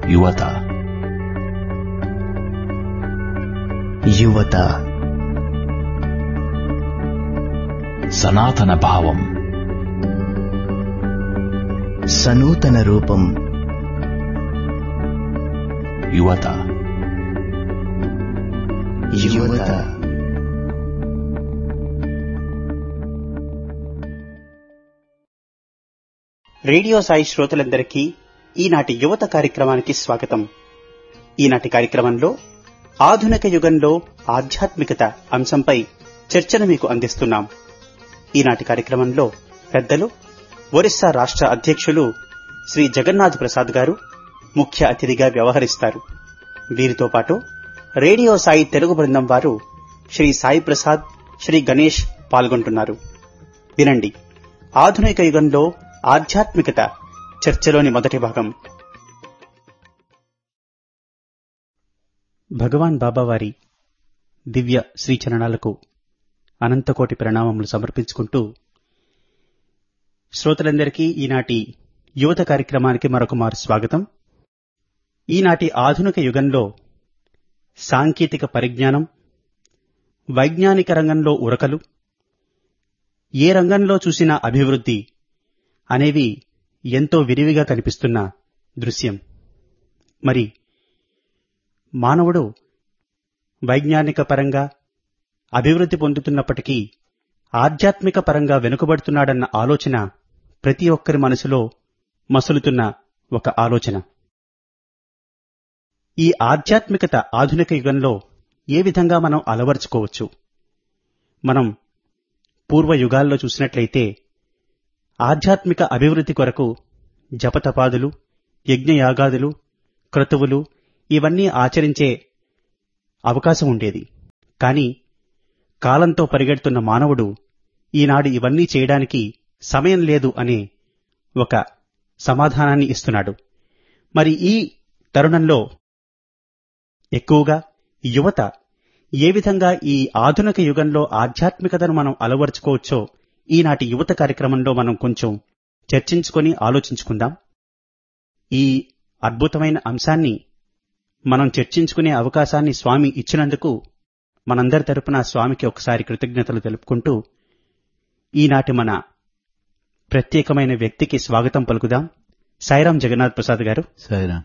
యువత యువత సనాతన భావం సనూతన రూపం యువత యువత రేడియో సాయి శ్రోతలందరికీ ఈనాటి యువత కార్యక్రమానికి స్వాగతం ఈనాటి కార్యక్రమంలో ఆధునిక యుగంలో ఆధ్యాత్మికత అంశంపై చర్చను మీకు అందిస్తున్నాం ఈనాటి కార్యక్రమంలో పెద్దలు ఒరిస్సా రాష్ట్ర అధ్యక్షులు శ్రీ జగన్నాథ్ ప్రసాద్ గారు ముఖ్య అతిథిగా వ్యవహరిస్తారు వీరితో పాటు రేడియో సాయి తెలుగు బృందం వారు శ్రీ సాయి ప్రసాద్ శ్రీ గణేష్ పాల్గొంటున్నారు వినండి ఆధునిక యుగంలో ఆధ్యాత్మికత చర్చలోని మొదటి భాగం భగవాన్ బాబావారి దివ్య శ్రీచరణాలకు అనంతకోటి ప్రణామములు సమర్పించుకుంటూ శ్రోతలందరికీ ఈనాటి యువత కార్యక్రమానికి మరొక మారు స్వాగతం ఈనాటి ఆధునిక యుగంలో సాంకేతిక పరిజ్ఞానం వైజ్ఞానిక రంగంలో ఉరకలు ఏ రంగంలో చూసినా అభివృద్ధి అనేవి ఎంతో విరివిగా కనిపిస్తున్న దృశ్యం మరి మానవుడు వైజ్ఞానిక పరంగా అభివృద్ధి పొందుతున్నప్పటికీ ఆధ్యాత్మిక పరంగా వెనుకబడుతున్నాడన్న ఆలోచన ప్రతి ఒక్కరి మనసులో మసులుతున్న ఒక ఆలోచన ఈ ఆధ్యాత్మికత ఆధునిక యుగంలో ఏ విధంగా మనం అలవర్చుకోవచ్చు మనం పూర్వ యుగాల్లో చూసినట్లయితే ఆధ్యాత్మిక అభివృద్ధి కొరకు జపతపాదులు యజ్ఞయాగాదులు క్రతువులు ఇవన్నీ ఆచరించే అవకాశం ఉండేది కాని కాలంతో పరిగెడుతున్న మానవుడు ఈనాడు ఇవన్నీ చేయడానికి సమయం లేదు అనే ఒక సమాధానాన్ని ఇస్తున్నాడు మరి ఈ తరుణంలో ఎక్కువగా యువత ఏ విధంగా ఈ ఆధునిక యుగంలో ఆధ్యాత్మికతను మనం అలవరుచుకోవచ్చో ఈనాటి యువత కార్యక్రమంలో మనం కొంచెం చర్చించుకొని ఆలోచించుకుందాం ఈ అద్భుతమైన అంశాన్ని మనం చర్చించుకునే అవకాశాన్ని స్వామి ఇచ్చినందుకు మనందరి తరపున స్వామికి ఒకసారి కృతజ్ఞతలు తెలుపుకుంటూ ఈనాటి మన ప్రత్యేకమైన వ్యక్తికి స్వాగతం పలుకుదాం సాయిరాం జగన్నాథ్ ప్రసాద్ గారు సాయిరాం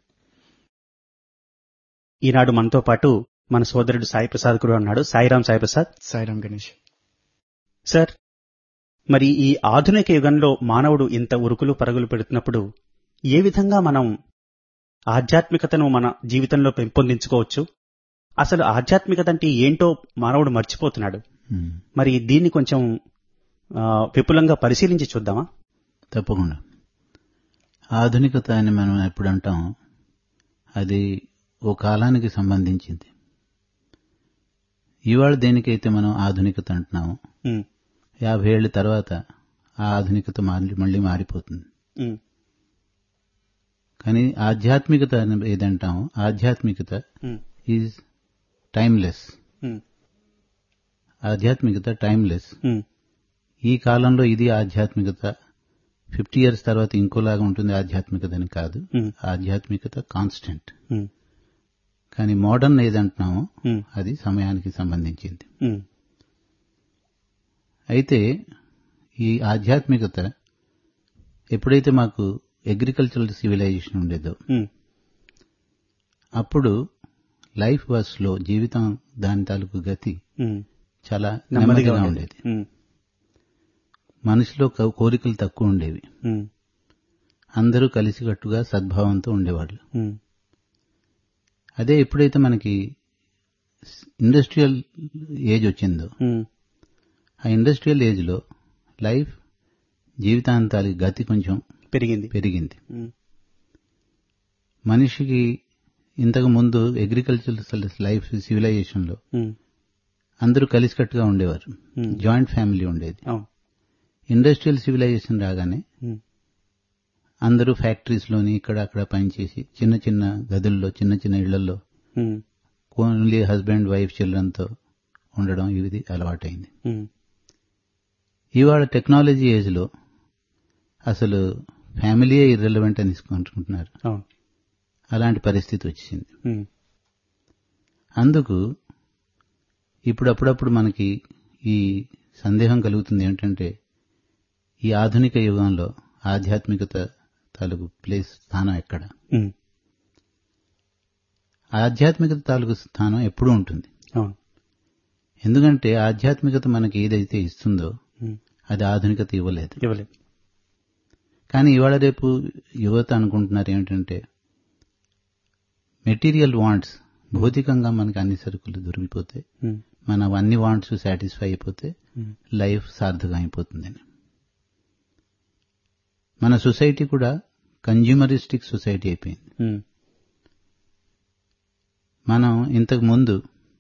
ఈనాడు మనతో పాటు మన సోదరుడు సాయి ప్రసాద్ కూడా ఉన్నాడు సాయిరాం సాయి ప్రసాద్ సాయిరాం గణేష్ సార్ మరి ఈ ఆధునిక యుగంలో మానవుడు ఇంత ఉరుకులు పరుగులు పెడుతున్నప్పుడు ఏ విధంగా మనం ఆధ్యాత్మికతను మన జీవితంలో పెంపొందించుకోవచ్చు అసలు ఆధ్యాత్మికత అంటే ఏంటో మానవుడు మర్చిపోతున్నాడు ఉమ్, మరి దీన్ని కొంచెం ఆ, విపులంగా పరిశీలించి చూద్దామా తప్పకుండా ఆధునికత అని మనం ఎప్పుడు అంటాం అది ఓ కాలానికి సంబంధించింది ఇవాళ దేనికైతే మనం ఆధునికత అంటున్నామో ఉమ్, యాభై ఏళ్ళ తర్వాత ఆ ఆధునికత మళ్ళీ మళ్ళీ మారిపోతుంది ఉమ్, కానీ ఆధ్యాత్మికత అని ఏదంటామో ఆధ్యాత్మికత ఉమ్, ఈజ్ టైమ్లెస్ ఉమ్, ఆధ్యాత్మికత టైమ్లెస్ ఉమ్, ఈ కాలంలో ఇది ఆధ్యాత్మికత ఫిఫ్టీ ఇయర్స్ తర్వాత ఇంకోలాగా ఉంటుంది ఆధ్యాత్మికత అని కాదు ఉమ్, ఆధ్యాత్మికత కాన్స్టెంట్ ఉమ్, కానీ మోడర్న్ ఏదంటున్నామో ఉమ్, అది సమయానికి సంబంధించింది ఉమ్, అయితే ఈ ఆధ్యాత్మికత ఎప్పుడైతే మాకు అగ్రికల్చరల్ సివిలైజేషన్ ఉండేదో ఉమ్, అప్పుడు లైఫ్ వాజ్ స్లో జీవితం దాని తాలూకు గతి ఉమ్, చాలా నెమ్మదిగా నెమ్మదిగా ఉండేది ఉండేది ఉమ్, మనిషిలో కో- కోరికలు తక్కువ ఉండేవి ఉమ్, అందరూ కలిసికట్టుగా సద్భావంతో ఉండేవాళ్ళు ఉమ్, అదే ఎప్పుడైతే మనకి ఇండస్ట్రియల్ ఏజ్ వచ్చిందో ఉమ్, ఆ ఇండస్ట్రియల్ ఏజ్ లో లైఫ్ జీవితాంతాలి గతి కొంచెం పెరిగింది పెరిగింది ఉమ్, మనిషికి ఇంతకు ముందు అగ్రికల్చరల్ లైఫ్ సివిలైజేషన్ లో ఉమ్, అందరూ కలిసికట్టుగా ఉండేవారు ఉమ్, జాయింట్ ఫ్యామిలీ ఉండేది అవును ఇండస్ట్రియల్ సివిలైజేషన్ రాగానే ఉమ్, అందరూ ఫ్యాక్టరీస్ లోని ఇక్కడ అక్కడ పనిచేసి చిన్న చిన్న గదుల్లో చిన్న చిన్న ఇళ్లలో ఉమ్, ఓన్లీ హస్బెండ్ వైఫ్ చిల్డ్రన్ తో ఉండడం ఇది అలవాటైంది ఉమ్, ఇవాళ టెక్నాలజీ ఏజ్ లో అసలు ఫ్యామిలీయే ఇర్రెలవెంట్ అని తీసుకుంటున్నారు అవును అలాంటి పరిస్థితి వచ్చింది ఉమ్, అందుకు ఇప్పుడు అప్పుడప్పుడు మనకి ఈ సందేహం కలుగుతుంది ఏంటంటే ఈ ఆధునిక యుగంలో ఆధ్యాత్మికత తాలూకు ప్లేస్ స్థానం ఎక్కడ ఉమ్, ఆధ్యాత్మికత తాలూకు స్థానం ఎప్పుడూ ఉంటుంది అవును ఎందుకంటే ఆధ్యాత్మికత మనకి ఏదైతే ఇస్తుందో ఉమ్, అది ఆధునికత ఇవ్వలేదు ఇవ్వలేదు కానీ ఇవాళ రేపు యువత అనుకుంటున్నారు ఏమిటంటే మెటీరియల్ వాంట్స్ భౌతికంగా మనకి అన్ని సరుకులు దొరికిపోతే ఉమ్, మన అన్ని వాంట్స్ సాటిస్ఫై అయిపోతే ఉమ్, లైఫ్ సార్థకం అయిపోతుందని మన సొసైటీ కూడా కన్జ్యూమరిస్టిక్ సొసైటీ అయిపోయింది ఉమ్, మనం ఇంతకు ముందు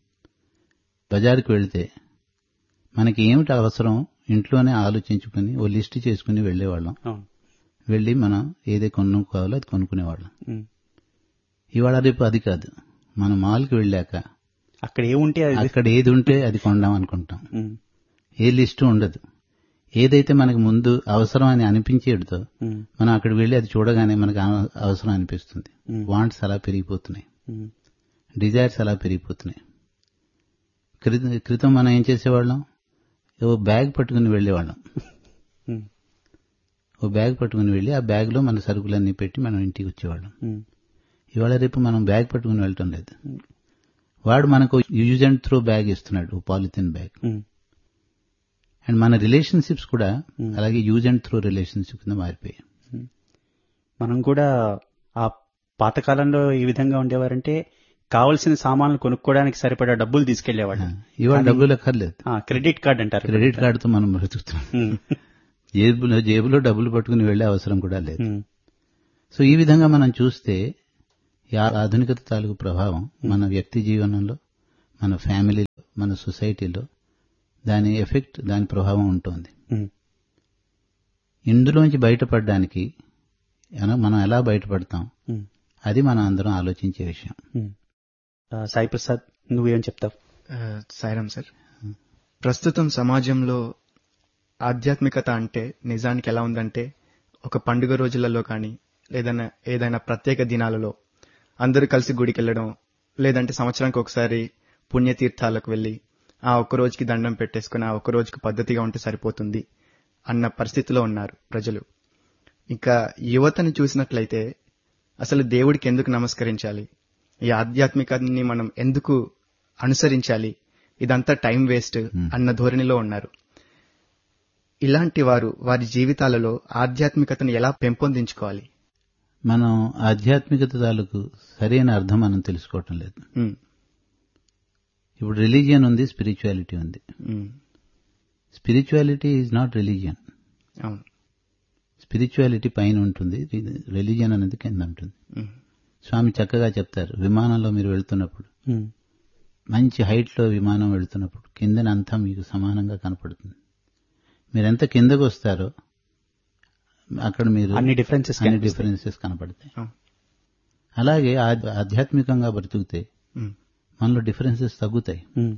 బజారుకు వెళితే మనకి ఏమిటి అవసరం ఇంట్లోనే ఆలోచించుకుని ఓ లిస్ట్ చేసుకుని వెళ్ళేవాళ్ళం అవును వెళ్ళి మనం ఏదే కొనుక్కోవాలో అది కొనుక్కునేవాళ్ళం ఉమ్. ఇవాళ రేపు అది కాదు మనం మాల్కి వెళ్ళాక అక్కడ ఏముంటే అది అక్కడ ఏది ఉంటే అది కొందాం అనుకుంటాం ఉమ్, ఏ లిస్టు ఉండదు ఏదైతే మనకు ముందు అవసరం అని అనిపించేటితో ఉమ్, మనం అక్కడ వెళ్ళి అది చూడగానే మనకు అవ- అవసరం అనిపిస్తుంది ఉమ్, వాంట్స్ అలా పెరిగిపోతున్నాయి ఉమ్, డిజైర్స్ అలా పెరిగిపోతున్నాయి క్రితం క్రితం మనం ఏం చేసేవాళ్ళం ఓ బ్యాగ్ పట్టుకుని వెళ్ళేవాళ్ళం ఉమ్, ఓ బ్యాగ్ పట్టుకుని వెళ్ళి ఆ బ్యాగ్లో మన సరుకులన్నీ పెట్టి మనం ఇంటికి వచ్చేవాళ్ళం ఉమ్, ఇవాళ రేపు మనం బ్యాగ్ పట్టుకుని వెళ్ళటం లేదు వాడు మనకు యూజ్ అండ్ త్రో బ్యాగ్ ఇస్తున్నాడు ఓ పాలిథిన్ బ్యాగ్ ఉమ్, అండ్ మన రిలేషన్షిప్స్ కూడా Hmm. అలాగే యూజ్ అండ్ త్రో రిలేషన్షిప్ కింద మారిపోయాయి మనం కూడా ఆ పాతకాలంలో ఈ విధంగా ఉండేవారంటే కావలసిన సామాన్లు కొనుక్కోవడానికి సరిపడా డబ్బులు తీసుకెళ్లేవాడు ఇవాళ కానీ- డబ్బులు ఎక్కర్లేదు క్రెడిట్ కార్డ్ అంటారు క్రెడిట్ కార్డుతో మనం బ్రతుకుతున్నాం ఉమ్, జేబులో జేబులో డబ్బులు పట్టుకుని వెళ్లే అవసరం కూడా లేదు ఉమ్, సో ఈ విధంగా మనం చూస్తే ఈ ఆ- ఆధునికత తాలూకు ప్రభావం మన వ్యక్తి జీవనంలో మన ఫ్యామిలీలో మన సొసైటీలో దాని ఎఫెక్ట్ దాని ప్రభావం ఉంటుంది ఉమ్, ఇందులోంచి బయటపడడానికి ఎన- మనం ఎలా బయటపడతాం ఉమ్, అది మనం అందరం ఆలోచించే విషయం ఉమ్. ఆ, సాయి ప్రసాద్ నువ్వేం చెప్తావు ఆ, సాయిరాం సార్ ప్రస్తుతం సమాజంలో ఆధ్యాత్మికత అంటే నిజానికి ఎలా ఉందంటే ఒక పండుగ రోజులలో కానీ లేదన్నా ఏదైనా ప్రత్యేక దినాలలో అందరూ కలిసి గుడికి వెళ్ళడం లేదంటే సంవత్సరానికి ఒకసారి పుణ్యతీర్థాలకు వెళ్ళి ఆ ఒక్క రోజుకి దండం పెట్టేసుకుని ఆ ఒక్క రోజుకి పద్ధతిగా ఉంటే సరిపోతుంది అన్న పరిస్థితిలో ఉన్నారు ప్రజలు ఇంకా యువతని చూసినట్లయితే అసలు దేవుడికి ఎందుకు నమస్కరించాలి ఈ ఆధ్యాత్మికాన్ని మనం ఎందుకు అనుసరించాలి ఇదంతా టైం వేస్ట్ అన్న ధోరణిలో ఉన్నారు ఇలాంటి వారు వారి జీవితాలలో ఆధ్యాత్మికతను ఎలా పెంపొందించుకోవాలి మనం ఆధ్యాత్మికత తాలూకు సరైన అర్థం మనం తెలుసుకోవటం లేదు ఉమ్, ఇప్పుడు రిలీజియన్ ఉంది స్పిరిచువాలిటీ ఉంది ఉమ్, స్పిరిచువాలిటీ ఈజ్ నాట్ రిలీజియన్ అవును స్పిరిచువాలిటీ పైన ఉంటుంది రిలీజియన్ అనేది కింద ఉంటుంది ఉమ్, స్వామి చక్కగా చెప్తారు విమానంలో మీరు వెళ్తున్నప్పుడు ఉమ్, మంచి హైట్లో విమానం వెళ్తున్నప్పుడు కిందనంతా మీకు సమానంగా కనపడుతుంది మీరు ఎంత కిందకు వస్తారో అక్కడ మీరు అన్ని differences అన్ని కనిపిస్తాయి. డిఫరెన్సెస్ కనపడతాయి అవును. అలాగే ఆధ్య- ఆధ్యాత్మికంగా బ్రతుకుతే ఉమ్, మనలో డిఫరెన్సెస్ తగ్గుతాయి ఉమ్,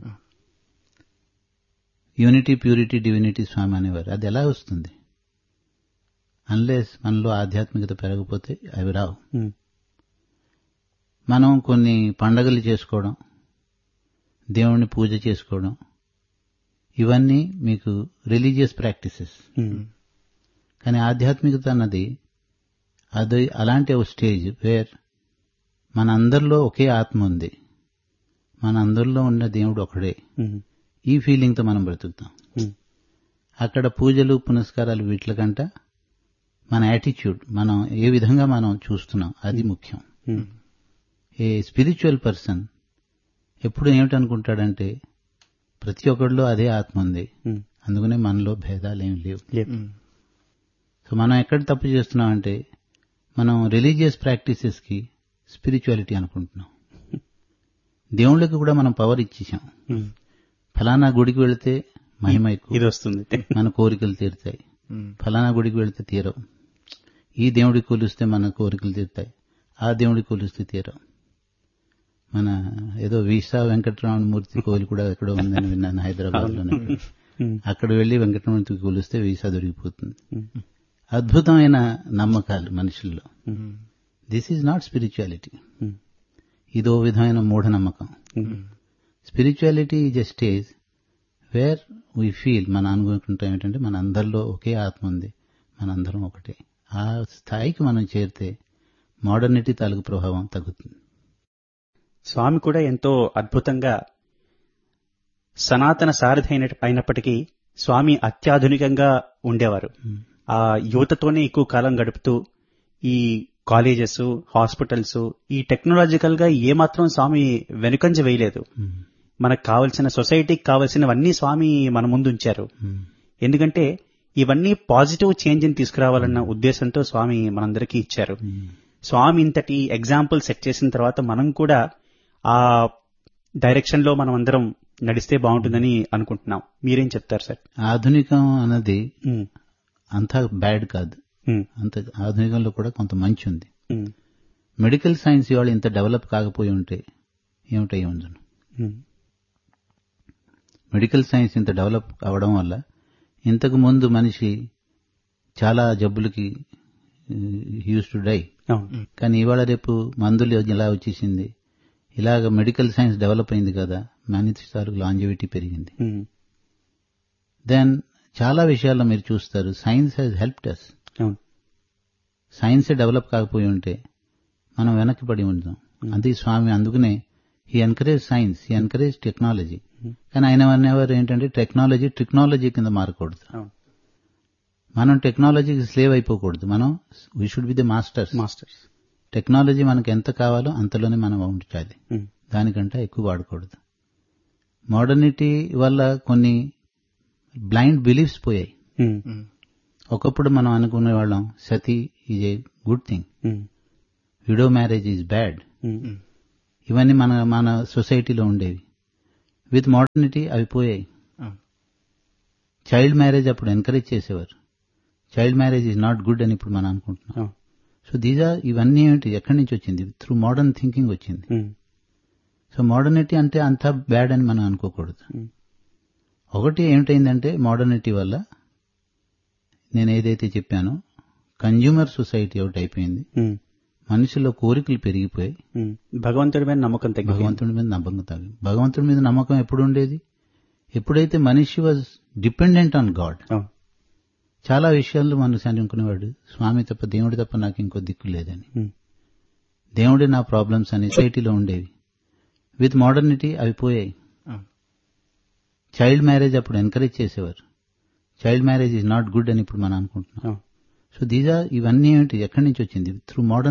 యూనిటీ ప్యూరిటీ డివినిటీ స్వామి అనేవారు అది ఎలా వస్తుంది అన్లెస్ మనలో ఆధ్యాత్మికత పెరగకపోతే అవి రావు ఉమ్, మనం కొన్ని పండగలు చేసుకోవడం దేవుణ్ణి పూజ చేసుకోవడం ఇవన్నీ మీకు రిలీజియస్ ప్రాక్టీసెస్ ఉమ్, కానీ ఆధ్యాత్మికత అన్నది అది అలాంటి ఒక స్టేజ్ వేర్ మన అందరిలో ఒకే ఆత్మ ఉంది మన అందరిలో ఉన్న దేవుడు ఒకడే ఉమ్, ఈ ఫీలింగ్తో మనం బ్రతుకుతాం ఉమ్, అక్కడ పూజలు పునస్కారాలు వీటికంట మన యాటిట్యూడ్ మనం ఏ విధంగా మనం చూస్తున్నాం అది ముఖ్యం ఉమ్, ఏ స్పిరిచువల్ పర్సన్ ఎప్పుడు ఏమిటనుకుంటాడంటే ప్రతి ఒక్కడిలో అదే ఆత్మ ఉంది ఉమ్, అందుకనే మనలో భేదాలు ఏమి లేవు లేదు ఉమ్, సో మనం ఎక్కడ తప్పు చేస్తున్నామంటే మనం రిలీజియస్ ప్రాక్టీసెస్కి స్పిరిచువాలిటీ అనుకుంటున్నాం దేవుళ్ళకి కూడా మనం పవర్ ఇచ్చేసాం ఉమ్, ఫలానా గుడికి వెళితే మహిమ ఎక్కువ ఇది వస్తుంది మన కోరికలు తీరుతాయి ఉమ్, ఫలానా గుడికి వెళితే తీరవు ఈ దేవుడికి కొలిస్తే మన కోరికలు తీరుతాయి ఆ దేవుడికి కొలిస్తే తీరవు మన ఏదో వీసా వెంకటరమణ మూర్తి కోయిలు కూడా ఎక్కడో ఉందని విన్నాను హైదరాబాద్ లోనే ఉమ్, అక్కడ వెళ్లి వెంకటరమణకి కొలిస్తే వీసా దొరికిపోతుంది ఉమ్, అద్భుతమైన నమ్మకాలు మనుషుల్లో ఉమ్, దిస్ ఈజ్ నాట్ స్పిరిచువాలిటీ ఉమ్, ఇదో విధమైన మూఢనమ్మకం ఉమ్, spirituality is a stage where we feel మన అనుకుంటాం ఏంటంటే మన అందరిలో ఒకే ఆత్మ ఉంది మనందరం ఒకటే ఆ స్థాయికి మనం చేరితే మోడర్నిటీ తాలూకు ప్రభావం తగ్గుతుంది స్వామి కూడా ఎంతో అద్భుతంగా సనాతన సారథి అయిన అయినప్పటికీ స్వామి అత్యాధునికంగా ఉండేవారు ఆ యువతతోనే ఎక్కువ కాలం గడుపుతూ ఈ కాలేజెస్ హాస్పిటల్స్ ఈ టెక్నాలజికల్ గా ఏమాత్రం స్వామి వెనుకంజ వేయలేదు మనకు కావలసిన సొసైటీకి కావలసినవన్నీ స్వామి మన ముందు ఉంచారు ఎందుకంటే ఇవన్నీ పాజిటివ్ చేంజ్ ని తీసుకురావాలన్న ఉద్దేశంతో స్వామి మనందరికీ ఇచ్చారు స్వామి ఇంతటి ఎగ్జాంపుల్ సెట్ చేసిన తర్వాత మనం కూడా ఆ డైరెక్షన్ లో మనం అందరం నడిస్తే బాగుంటుందని అనుకుంటున్నాం మీరేం చెప్తారు సార్ ఆధునికం అన్నది ఉమ్, అంతా బ్యాడ్ కాదు ఉమ్, అంత ఆధునికంలో కూడా కొంత మంచి ఉంది ఉమ్, మెడికల్ సైన్స్ ఇవాళ ఇంత డెవలప్ కాకపోయి ఉంటే ఏమిటై ఉండును ఉమ్, మెడికల్ సైన్స్ ఇంత డెవలప్ అవడం వల్ల ఇంతకు ముందు మనిషి చాలా జబ్బులకి యూస్ టు డై అవును కానీ ఇవాళ రేపు మందులు ఇలా వచ్చేసింది ఇలాగ మెడికల్ సైన్స్ డెవలప్ అయింది కదా మనిషి తాలూకు లాంజివిటీ పెరిగింది ఉమ్, దెన్ చాలా విషయాల్లో మీరు చూస్తారు సైన్స్ హ్యాస్ హెల్ప్డ్ అస్ అవును సైన్స్ డెవలప్ కాకపోయి ఉంటే మనం వెనక్కి పడి ఉంటాం అది స్వామి అందుకనే he encourage science he encourage technology కానీ ఆయన అనేవారు ఏంటంటే టెక్నాలజీ టెక్నాలజీ కింద మారకూడదు అవును మనం టెక్నాలజీకి స్లేవ్ అయిపోకూడదు మనం we should be the masters masters technology మనకు ఎంత కావాలో అంతలోనే మనం ఉంచాలి ఉమ్, దానికంటే ఎక్కువ వాడకూడదు మోడర్నిటీ వల్ల కొన్ని బ్లైండ్ బిలీఫ్స్ పోయాయి ఉమ్, ఉమ్, ఒకప్పుడు మనం అనుకునే వాళ్ళం sati is a good thing ఉమ్, విడో మ్యారేజ్ ఈజ్ బ్యాడ్ ఉమ్, ఉమ్, ఇవన్నీ మన మన సొసైటీలో ఉండేవి విత్ మోడర్నిటీ అవి పోయాయి అవును. చైల్డ్ మ్యారేజ్ అప్పుడు ఎంకరేజ్ చేసేవారు child marriage is not good అని ఇప్పుడు మనం అనుకుంటున్నాం అవును సో దీస్ ఆర్ ఇవన్నీ ఏంటి ఎక్కడి నుంచి వచ్చింది త్రూ మోడర్న్ థింకింగ్ వచ్చింది ఉమ్, సో మోడర్నిటీ అంటే అంతా బ్యాడ్ అని మనం అనుకోకూడదు ఉమ్, ఒకటి ఏమిటైందంటే మోడర్నిటీ వల్ల నేను ఏదైతే చెప్పానో కన్జ్యూమర్ సొసైటీ ఒకటి అయిపోయింది ఉమ్, మనుషుల్లో కోరికలు పెరిగిపోయి ఉమ్. భగవంతుడి మీద నమ్మకం తగ్గి భగవంతుడి మీద నమ్మకం తగ్గి భగవంతుడి మీద నమ్మకం ఎప్పుడు ఉండేది ఎప్పుడైతే మనిషి వాజ్ డిపెండెంట్ ఆన్ గాడ్ అవును చాలా విషయాల్లో మనిషి అనుకునేవాడు స్వామి తప్ప దేవుడి తప్ప నాకు ఇంకో దిక్కు లేదని ఉమ్, దేవుడే నా ప్రాబ్లమ్స్ అని సొసైటీలో ఉండేవి విత్ మోడర్నిటీ అవి పోయాయి అవును. చైల్డ్ మ్యారేజ్ అప్పుడు ఎంకరేజ్ చేసేవారు child marriage is not good అని ఇప్పుడు మనం అనుకుంటున్నాం అవును సో దీస్ ఆర్ ఇవన్నీ ఏంటి ఎక్కడి నుంచి వచ్చింది త్రూ మోడర్న్